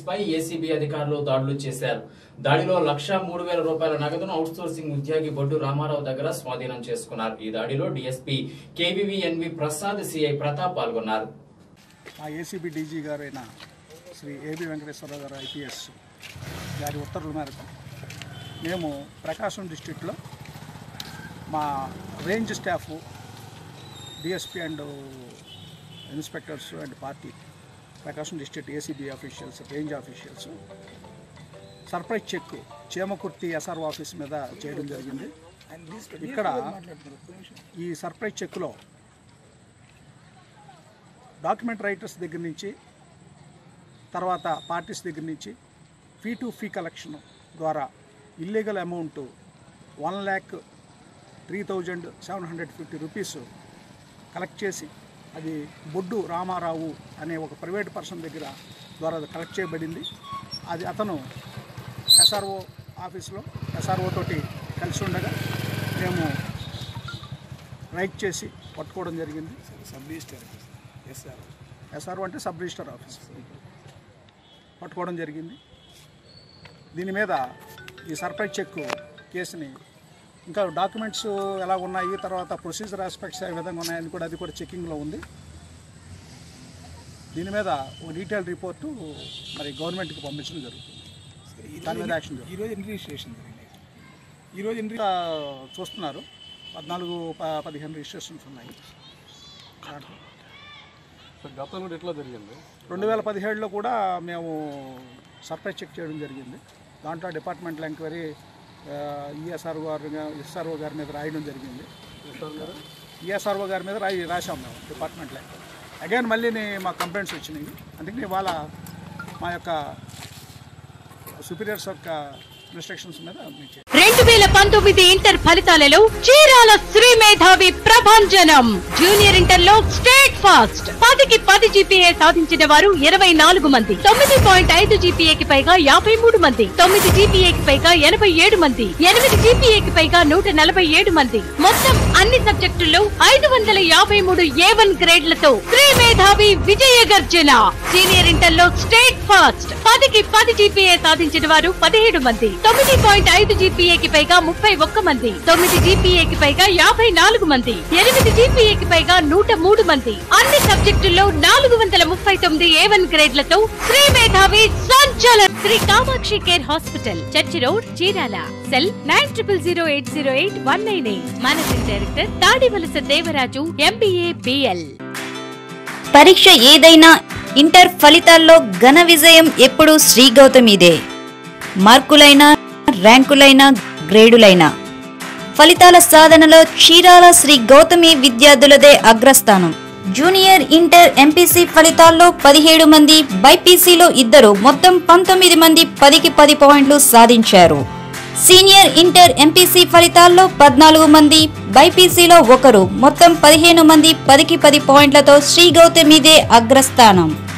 పై ACB అధికారులు దాడులు చేశారు దాడిలో లక్ష మూడు వేల రూపాయల నగదును అవుట్సోర్సింగ్ ఉద్యోగి బొడ్డు రామారావు దగ్గర స్వాధీనం చేసుకున్నారు ఈ దాడిలో DSP KVVNV Prasad CI Pratap పాల్గొన్నారు మా ఏసీబీ డీజీ గారైన శ్రీ ఏబి వెంకటేశ్వరరావు గారు ఐపీఎస్ గారి ఉత్తర్వుల మేరకు మేము ప్రకాశం డిస్టిక్లో మా range staff DSP and inspectors and party Prakasam district ACB officials range officials surprise check Chimakurthi SRO office మీద చేయడం జరిగింది ఇక్కడ ఈ సర్ప్రైజ్ చెక్లో డాక్యుమెంట్ రైటర్స్ దగ్గర నుంచి తర్వాత పార్టీస్ దగ్గర నుంచి ఫీ టు ఫీ కలెక్షన్ ద్వారా illegal amount one lakh three thousand seven hundred fifty rupees collect చేసి అది బొడ్డు రామారావు అనే ఒక ప్రైవేట్ పర్సన్ దగ్గర ద్వారా అది కలెక్ట్ చేయబడింది అది అతను ఎస్ఆర్ఓ ఆఫీస్లో ఎస్ఆర్ఓ తోటి కలిసి ఉండగా మేము రైట్ చేసి పట్టుకోవడం జరిగింది సబ్ రిజిస్టర్ ఎస్ఆర్ ఎస్ఆర్ఓ అంటే సబ్ రిజిస్టర్ ఆఫీస్ పట్టుకోవడం జరిగింది దీని మీద ఈ సర్ప్రైజ్ చెక్ కేసుని ఇంకా డాక్యుమెంట్స్ ఎలా ఉన్నాయి తర్వాత ప్రొసీజర్ ఆస్పెక్ట్స్ ఏ విధంగా ఉన్నాయని కూడా అది కూడా చెకింగ్లో ఉంది దీని మీద ఒక డీటెయిల్ రిపోర్టు మరి గవర్నమెంట్కి పంపించడం జరుగుతుంది దాని మీద యాక్షన్ జరుగుతుంది ఈరోజు ఎంట్రీ రిజిస్ట్రేషన్ జరిగింది ఈరోజు ఎంట్రీ ఇంకా చూస్తున్నారు పద్నాలుగు ప- పదిహేను రిజిస్ట్రేషన్స్ ఉన్నాయి గతంలో ఎట్లా జరిగింది రెండు వేల పదిహేడులో కూడా మేము సర్ప్రైజ్ చెక్ చేయడం జరిగింది దాంట్లో డిపార్ట్మెంటల్ ఎంక్వైరీ ఈఎస్ఆర్ఓ గారు ఎస్ఆర్ఓ గారి మీద రాయడం జరిగింది ఈఎస్ఆర్ఓ గారి మీద రాయి రాశాం మేము డిపార్ట్మెంట్లో అగైన్ మళ్ళీ మా కంప్లైంట్స్ వచ్చినాయి అందుకని ఇవాళ మా యొక్క సుపీరియర్స్ యొక్క ఇన్స్ట్రక్షన్స్ మీద మీకు రెండు వేల పంతొమ్మిది ఇంటర్ ఫలితాలలో చీరాల శ్రీ మేధావి ప్రభంజనం జూనియర్ ఇంటర్ లో స్టేట్ ఫాస్ట్ పదికి పది జీపీఏ సాధించిన వారు ఇరవై నాలుగు మంది తొమ్మిది పాయింట్ ఐదు జీపీఏకి పైగా యాభై మూడు మంది తొమ్మిది జీపీఏకి పైగా ఎనభై ఏడు మంది ఎనిమిది జీపీఏకి పైగా నూట నలభై ఏడు మంది మొత్తం అన్ని సబ్జెక్టుల్లో ఐదు వందల యాభై మూడు ఏ వన్ గ్రేడ్లతో శ్రీ మేధావి విజయ గర్జన సీనియర్ ఇంటర్ లో స్టేట్ ఫాస్ట్ పదికి పది జీపీఏ సాధించిన వారు పదిహేడు మంది తొమ్మిది పాయింట్ ఐదు జీపీఏకి పైగా ముప్పై ఒక్క మంది తొమ్మిది జీపీఏకి పైగా యాభై నాలుగు మంది ఎనిమిది జీపీఏకి పైగా నూట మూడు మంది అన్ని సబ్జెక్టుల్లో నాలుగు వందల ముప్పై తొమ్మిది ఏ వన్ గ్రేడ్లతో శ్రీ మేధావి సంచలన్ Sri Kamakshi care hospital church road Chirala cell nine triple zero eight zero eight one nine eight managing director Tadivalasa Devaraju MBA BL పరీక్ష ఏదైనా ఇంటర్ ఫలితాల్లో ఘన విజయం ఎప్పుడూ శ్రీ గౌతమిదే మార్కులైనా ర్యాంకులైనా గ్రేడులైనా ఫలితాల సాధనలో చీరాల శ్రీ గౌతమి విద్యార్థులదే అగ్రస్థానం జూనియర్ ఇంటర్ ఎంపీసీ ఫలితాల్లో పదిహేడు మంది బైపీసీలో ఇద్దరు మొత్తం పంతొమ్మిది మంది పదికి పది పాయింట్లు సాధించారు సీనియర్ ఇంటర్ ఎంపీసీ ఫలితాల్లో పద్నాలుగు మంది బైపీసీలో ఒకరు మొత్తం పదిహేను మంది పదికి పది పాయింట్లతో శ్రీ గౌతమిదే అగ్రస్థానం